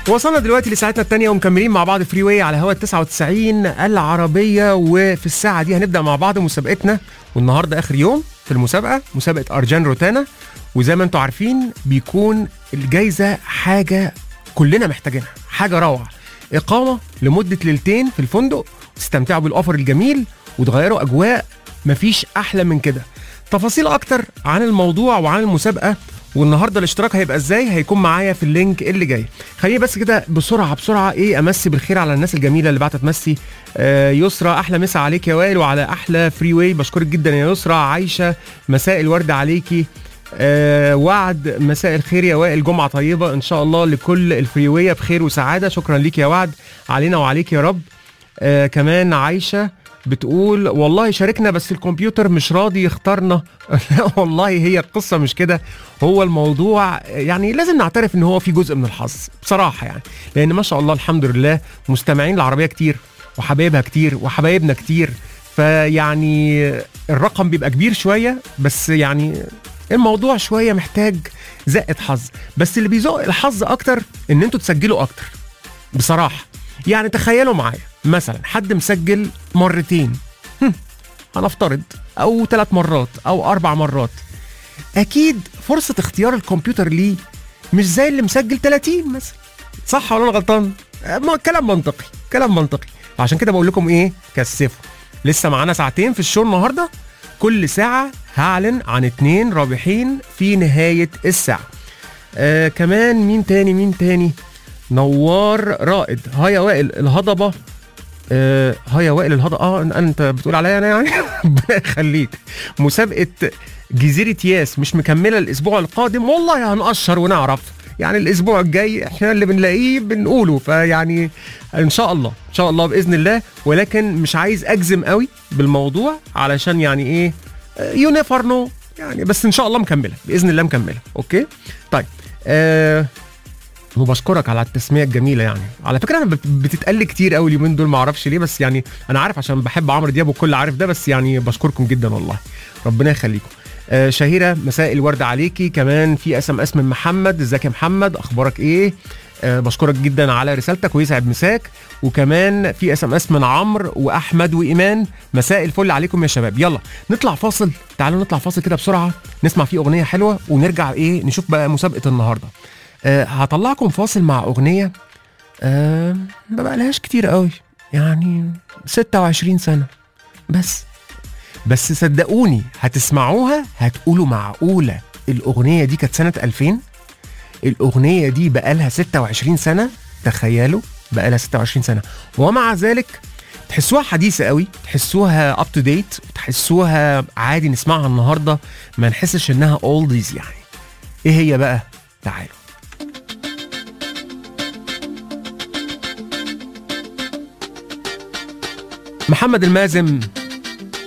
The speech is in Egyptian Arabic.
وصلنا دلوقتي لساعتنا الثانية ومكملين مع بعض فري واي على هوا 99 العربية وفي الساعة دي هنبدأ مع بعض مسابقتنا والنهاردة آخر يوم في المسابقة مسابقة أرجان روتانا وزي ما انتم عارفين بيكون الجايزة حاجة كلنا محتاجينها حاجة روعة إقامة لمدة ليلتين في الفندق تستمتعوا بالأوفر الجميل وتغيروا أجواء مفيش أحلى من كده تفاصيل أكتر عن الموضوع وعن المسابقة والنهارده الاشتراك هيبقى ازاي هيكون معايا في اللينك اللي جاي خليني بس كده بسرعه بسرعه ايه امسي بالخير على الناس الجميله اللي بعتت تمسي آه يسرى احلى مسا عليك يا وائل وعلى احلى فري واي بشكرك جدا يا يسرى عايشه مساء الورد عليكي آه وعد مساء الخير يا وائل جمعه طيبه ان شاء الله لكل الفريويه بخير وسعاده شكرا ليك يا وعد علينا وعليك يا رب آه كمان عايشه بتقول والله شاركنا بس الكمبيوتر مش راضي يختارنا لا والله هي القصه مش كده هو الموضوع يعني لازم نعترف ان هو في جزء من الحظ بصراحه يعني لان ما شاء الله الحمد لله مستمعين العربيه كتير وحبايبها كتير وحبايبنا كتير فيعني الرقم بيبقى كبير شويه بس يعني الموضوع شويه محتاج زقه حظ بس اللي بيزق الحظ اكتر ان انتوا تسجلوا اكتر بصراحه يعني تخيلوا معايا مثلا حد مسجل مرتين هم، هنفترض او ثلاث مرات او اربع مرات اكيد فرصه اختيار الكمبيوتر ليه مش زي اللي مسجل 30 مثلا صح ولا انا غلطان آه، ما- كلام منطقي كلام منطقي عشان كده بقول لكم ايه كثفوا لسه معانا ساعتين في الشو النهارده كل ساعه هعلن عن اتنين رابحين في نهايه الساعه آه كمان مين تاني مين تاني نوار رائد ها يا وائل الهضبه آه ها يا وائل الهضبه اه أن- انت بتقول عليا انا يعني ربنا يخليك مسابقه جزيره ياس مش مكمله الاسبوع القادم والله هنقشر ونعرف يعني الاسبوع الجاي احنا اللي بنلاقيه بنقوله فيعني ان شاء الله ان شاء الله باذن الله ولكن مش عايز اجزم قوي بالموضوع علشان يعني ايه يو نيفر نو يعني بس ان شاء الله مكمله باذن الله مكمله اوكي طيب آه وبشكرك على التسميه الجميله يعني على فكره انا بت- بتتقال لي كتير قوي اليومين دول ما اعرفش ليه بس يعني انا عارف عشان بحب عمرو دياب والكل عارف ده بس يعني بشكركم جدا والله ربنا يخليكم آه شهيره مساء الورد عليكي كمان في اس ام اس من محمد ازيك يا محمد اخبارك ايه آه بشكرك جدا على رسالتك ويسعد مساك وكمان في اس ام اس من عمرو واحمد وايمان مساء الفل عليكم يا شباب يلا نطلع فاصل تعالوا نطلع فاصل كده بسرعه نسمع فيه اغنيه حلوه ونرجع ايه نشوف بقى مسابقه النهارده آه هطلعكم فاصل مع اغنيه آه ما بقالهاش كتير قوي يعني 26 سنه بس بس صدقوني هتسمعوها هتقولوا معقوله الاغنيه دي كانت سنه 2000 الاغنيه دي بقالها 26 سنه تخيلوا بقالها 26 سنه ومع ذلك تحسوها حديثه قوي تحسوها اب تو ديت تحسوها عادي نسمعها النهارده ما نحسش انها اولديز يعني ايه هي بقى تعالوا محمد المازم